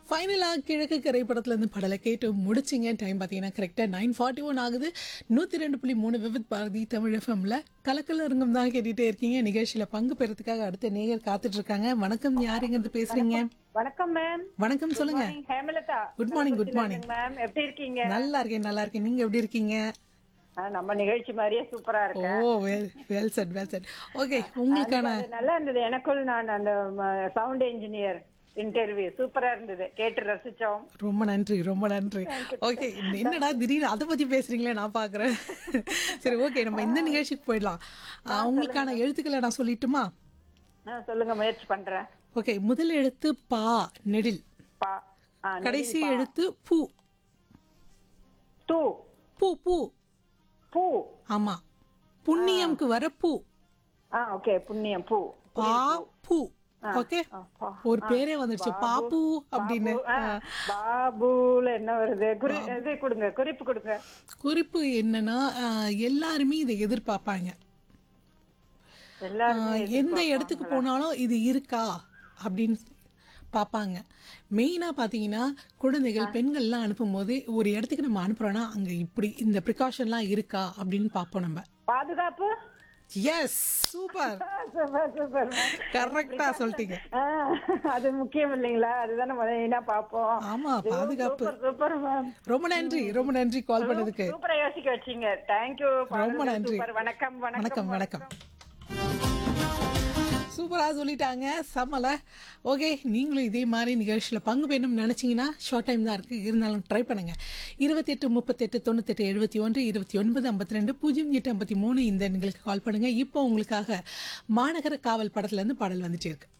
ஃபைனலாக கிழக்கு கரை படத்துலேருந்து படலை கேட்டு முடிச்சிங்க டைம் பார்த்தீங்கன்னா கரெக்டாக நைன் ஃபார்ட்டி ஒன் ஆகுது நூற்றி ரெண்டு புள்ளி மூணு விவித் பாரதி தமிழ் எஃப்எம்ல கலக்கல் அரங்கம் தான் கேட்டுகிட்டே இருக்கீங்க நிகழ்ச்சியில் பங்கு பெறதுக்காக அடுத்த நேயர் காத்துட்டு இருக்காங்க வணக்கம் யாருங்கிறது பேசுறீங்க வணக்கம் மேம் வணக்கம் சொல்லுங்க Hemalatha good morning good morning ma'am எப்படி இருக்கீங்க நல்லா இருக்கேன் நல்லா இருக்கேன் நீங்க எப்படி இருக்கீங்க ஆ, நம்ம நிகழ்ச்சி மாதிரியே சூப்பரா ஓ இருக்கு well well set well set okay உங்களுக்கான அது நல்லா இருந்தது எனக்குள் நான் அந்த சவுண்ட் இன்ஜினியர் இன்டர்வியூ சூப்பரா இருந்தது கேட்டு ரசிச்சோம் ரொம்ப நன்றி ரொம்ப நன்றி ஓகே என்னடா திடீர்னு அதை பத்தி பேசுறீங்களே நான் பாக்குறேன் சரி ஓகே நம்ம இந்த நிகழ்ச்சிக்கு போயிடலாம் ஆ, உங்களுக்கான எழுத்துக்களை நான் சொல்லட்டுமா ஆ, சொல்லுங்க முயற்சி பண்றேன் ஓகே முதல் எழுத்து பா நெடில் பா ஆ, கடைசி எழுத்து பூ தூ பூ பூ பூ ஆமா புண்ணியம்க்கு வர பூ ஆ ஓகே புண்ணியம் பூ பா பூ ஓகே ஆ, பா. ஒரு பேரே வந்துருச்சு பாப்பு அப்படின்னு ஆ, பாபுல என்ன வருது குறி இது கொடுங்க குறிப்பு கொடுங்க குறிப்பு என்னன்னா ஆ, எல்லாருமே இதை எதிர்பார்ப்பாங்க எல்லாரும் ஆஹ் எந்த இடத்துக்கு போனாலும் இது இருக்கா அப்படின்னு பார்ப்பாங்க மெயினாக பார்த்தீங்கன்னா குழந்தைகள் பெண்கள்லாம் அனுப்பும்போது ஒரு இடத்துக்கு நம்ம அனுப்புகிறோன்னா அங்கே இப்படி இந்த ப்ரிகாஷன்லாம் இருக்கா அப்படின்னு பார்ப்போம் நம்ம பாதுகாப்பு எஸ் சூப்பர் சூப்பர் சூப்பர் கரெக்டாக சொல்லிட்டீங்க ஆ, அது முக்கியம் இல்லைங்களா அதுதானே முதல்ல பார்ப்போம் ஆமாம் பாதுகாப்பு சூப்பர் சூப்பர் மேம் ரொம்ப நன்றி ரொம்ப நன்றி கால் பண்ணதுக்கு சூப்பரா யோசிக்க வச்சீங்க தேங்க்யூ ரொம்ப நன்றி சூப்பர் வணக்கம் வணக்கம் வணக்கம் சூப்பராக சொல்லிட்டாங்க செம்மல ஓகே நீங்களும் இதே மாதிரி நிகழ்ச்சியில் பங்கு பெறணும்னு நினச்சிங்கன்னா ஷார்ட் டைம் தான் இருக்குது இருந்தாலும் ட்ரை பண்ணுங்கள் இருபத்தெட்டு முப்பத்தெட்டு தொண்ணூத்தெட்டு எழுபத்தி ஒன்று இருபத்தி ஒன்பது ஐம்பத்தி ரெண்டு பூஜ்ஜியம் எட்டு ஐம்பத்தி மூணு இந்த எண்களுக்கு கால் பண்ணுங்கள் இப்போ உங்களுக்காக மாநகர காவல் படத்துலேருந்து பாடல் வந்துட்டே இருக்கு